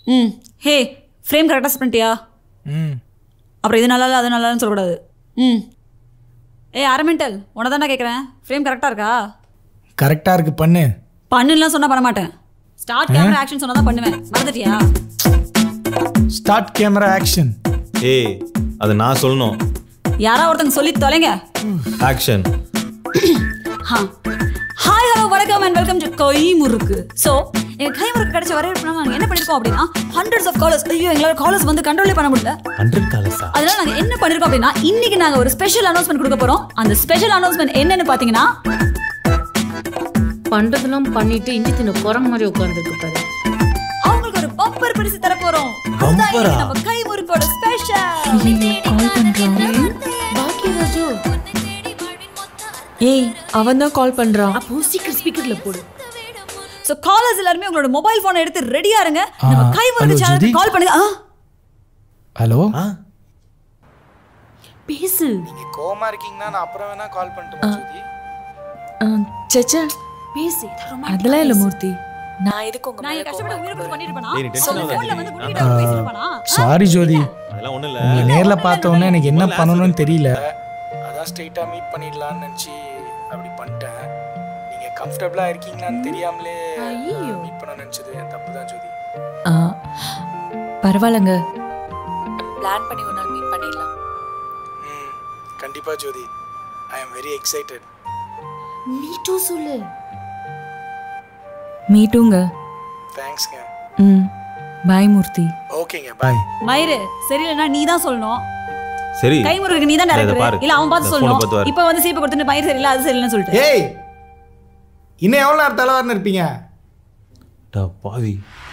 ம் ஹே ஃப்ரேம் கரெக்டாக செட் பண்ணிட்டியா ம் அப்புறம் இது நல்லா இல்லை அது நல்லா இல்லைன்னு சொல்லக்கூடாது ம் ஏ அரமெண்டல் உன தானே கேட்குறேன் ஃப்ரேம் கரெக்டாக இருக்கா கரெக்டாக இருக்கு பண்ணு பண்ணுலாம் சொன்னா பண்ண மாட்டேன் ஸ்டார்ட் கேமரா ஆக்ஷன் சொன்னா தான் பண்ணுவேன் மறந்துட்டியா ஸ்டார்ட் கேமரா ஆக்ஷன் ஏய் அது நான் சொல்லணும் யாரா ஒருத்தங்க சொல்லி தொலைங்க ஆக்ஷன் ஹாய் ஹலோ வணக்கம் and welcome to kai murukku so எங்க கை முறுக்கு கிடைச்ச வரவேற்பு நாங்கள் என்ன பண்ணிருக்கோம் அப்படின்னா ஹண்ட்ரட்ஸ் ஆஃப் காலர்ஸ் ஐயோ எங்களால காலர்ஸ் வந்து கண்ட்ரோலே பண்ண முடியல ஹண்ட்ரட் காலர்ஸா அதனால நாங்க என்ன பண்ணிருக்கோம் அப்படின்னா இன்னைக்கு நாங்க ஒரு ஸ்பெஷல் அனௌன்ஸ்மெண்ட் கொடுக்க போறோம் அந்த ஸ்பெஷல் அனௌன்ஸ்மெண்ட் என்னன்னு பாத்தீங்கன்னா பண்றதெல்லாம் பண்ணிட்டு இஞ்சி தின்ன குரங்கு மாதிரி உட்காந்துருக்கு பாரு அவங்களுக்கு ஒரு பம்பர் பரிசு தர போறோம் அதுதான் Bumper-ஆ? இன்னைக்கு நம்ம கை முறுக்கோட ஸ்பெஷல் கால் பண்றான் பாக்கியராஜு ஏய் அவன் தான் கால் பண்றான் அப்போ சீக்கிரம் ஸ்பீக்கர்ல போடு சோ காலர்ஸ் எல்லாருமே உங்களோட மொபைல் போனை எடுத்து ரெடியா இருங்க நம்ம ஆ, கை hello, முறுக்கு சேனலுக்கு ஜுதி. கால் பண்ணுங்க ஆ, ஹலோ ஆ பேசு நீங்கள் கோமா இருக்கீங்கன்னா நான் அப்புறம் வேணா கால் பண்ணிட்டு ஜோதி சச்சா பேசு அதெல்லாம் இல்ல மூர்த்தி நான் எதுக்கு உங்க நான் மேல இங்க கஷ்டப்பட்டு உயிரை கொடுத்து பண்ணிட்டு இருப்பேனா ஏய், நீ tension சொல்ல ஆகாத. போன்ல வந்து குடிக்கிட்டு அவர் பேசிட்டு இருப்பானா சாரி ஜோதி அதெல்லாம் ஒண்ணும் இல்ல உங்களை நேரில் பார்த்த உடனே எனக்கு என்ன பண்ணணும்னு தெரியல அதான் ஸ்ட்ரைட்டாக மீட் பண்ணிடலாம்னு நினச்சி அப்படி பண்ணிட்டேன் நீங்கள் கம்ஃபர்டபுளாக இருக்கீங்களான்னு தெரியாமலே மீட் பண்ண நினச்சது என் தப்பு தான் ஜோதி ஆ, பரவாயில்லைங்க பிளான் பண்ணி ஒரு நாள் மீட் பண்ணிடலாம் ம் கண்டிப்பாக Jyothi I am very excited நீ டூ சொல்லு மீட்டுங்க தேங்க்ஸ்ங்க ம் பாய் மூர்த்தி ஓகேங்க பாய் மயிரு சரியில்லைன்னா நீ தான் சொல்லணும் சரி கை முறுக்கு நீ தான் இதை டேரக்டர் பாரு. இல்ல அவன் பார்த்து இந்த phone-அ பார்த்து சொல்லணும் பாரு. இப்போ வந்து சீப்பை கொடுத்துட்டு மயிர் சரியில்லை அது சரியில்லைன்னு சொல்லிட்டு ஏய் இன்னும் எவ்வளோ நேரம் தலைவாரின்னு இருப்பீங்க டா, பாவி